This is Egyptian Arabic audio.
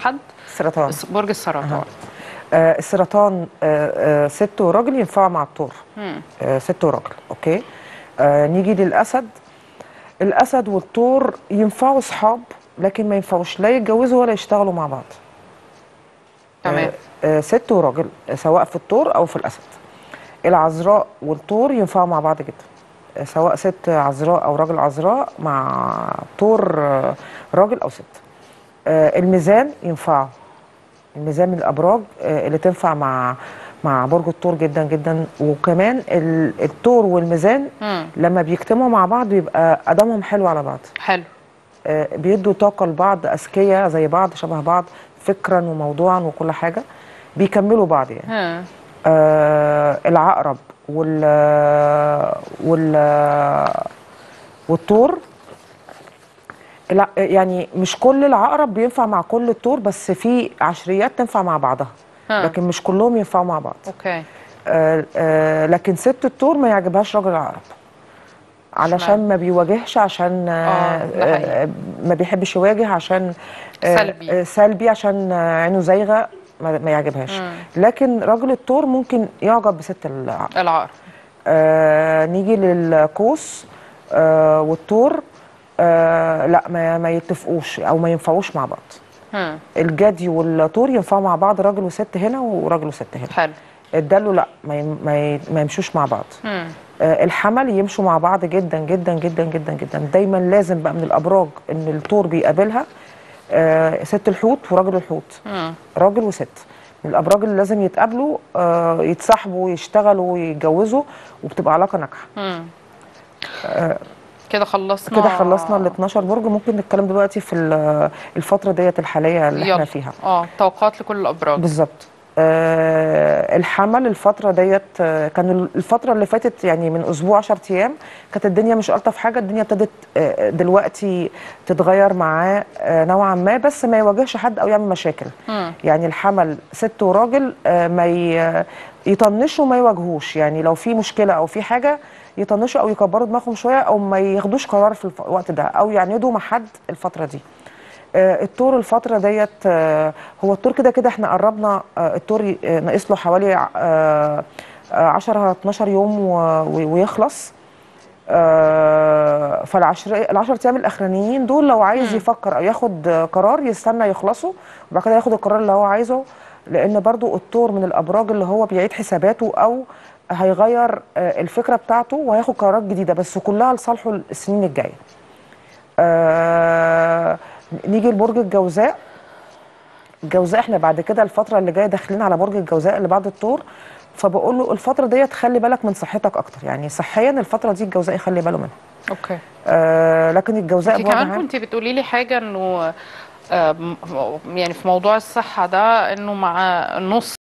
حد السرطان الس- برج السرطان آه السرطان آه آه ست وراجل ينفعوا مع الطور مم. آه ست وراجل اوكي آه نيجي للاسد الاسد والطور ينفعوا اصحاب لكن ما ينفعوش لا يتجوزوا ولا يشتغلوا مع بعض تمام آه ست وراجل آه، سواء في الطور او في الاسد العذراء والطور ينفعوا مع بعض جدا آه، سواء ست عذراء او راجل عذراء مع طور آه، راجل او ست آه، الميزان ينفعوا الميزان من الابراج آه، اللي تنفع مع مع برج الثور جدا جدا وكمان ال- الثور والميزان مم. لما بيجتمعوا مع بعض بيبقى ادامهم حلو على بعض حلو آه، بيدوا طاقه لبعض اذكياء زي بعض شبه بعض فكرا وموضوعا وكل حاجه بيكملوا بعض يعني ها. آه العقرب وال وال والطور الع- يعني مش كل العقرب بينفع مع كل الطور بس في عشريات تنفع مع بعضها ها. لكن مش كلهم ينفعوا مع بعض اوكي آه آه لكن ست الطور ما يعجبهاش راجل العقرب علشان ما بيواجهش عشان آه آه، ده حقيقي. آه ما بيحبش يواجه عشان سلبي. آه سلبي عشان آه، عينه زايغه ما, ما يعجبهاش مم. لكن راجل الطور ممكن يعجب بست العقرب العقرب آه نيجي للقوس آه والطور آه لا ما, ما يتفقوش او ما ينفعوش مع بعض ها. الجدي والطور ينفعوا مع بعض راجل وست هنا وراجل وست هنا حلو الدلو لا ما يم- ما ي- ما يمشوش مع بعض مم. آه الحمل يمشوا مع بعض جدا جدا جدا جدا جدا دايما لازم بقى من الابراج ان الطور بيقابلها آه ست الحوت وراجل الحوت مم. راجل وست من الابراج اللي لازم يتقابلوا آه يتصاحبوا يشتغلوا ويتجوزوا وبتبقى علاقه ناجحه مم. كده خلصنا كده خلصنا ال 12 برج ممكن نتكلم دلوقتي في ال- الفتره ديت الحاليه اللي احنا يلا. فيها اه توقعات لكل الابراج بالظبط آه الحمل الفترة ديت آه كان الفترة اللي فاتت يعني من أسبوع 10 أيام كانت الدنيا مش ألطف حاجة الدنيا ابتدت آه دلوقتي تتغير معاه آه نوعا ما بس ما يواجهش حد أو يعمل مشاكل مم. يعني الحمل ست وراجل آه ما ي- يطنشوا ما يواجهوش يعني لو في مشكلة أو في حاجة يطنشوا أو يكبروا دماغهم شوية أو ما ياخدوش قرار في الف- الوقت ده أو يعندوا مع حد الفترة دي آه، الطور الفترة ديت آه، هو الطور كده كده احنا قربنا آه، الطور ي- آه، ناقص له حوالي آه، آه، 10 12 يوم و- و- ويخلص آه، فالعشر العشر ايام الاخرانيين دول لو عايز يفكر او ياخد آه، قرار يستنى يخلصوا وبعد كده ياخد القرار اللي هو عايزه لان برضو الطور من الابراج اللي هو بيعيد حساباته او هيغير آه، الفكره بتاعته وهياخد قرارات جديده بس كلها لصالحه السنين الجايه آه نيجي لبرج الجوزاء الجوزاء احنا بعد كده الفتره اللي جايه داخلين على برج الجوزاء اللي بعد الطور فبقول له الفتره ديت خلي بالك من صحتك اكتر يعني صحيا الفتره دي الجوزاء يخلي باله منها اوكي آه لكن الجوزاء انت بوجه كمان عام- كنت بتقولي لي حاجه انه آه، م- يعني في موضوع الصحه ده انه مع النص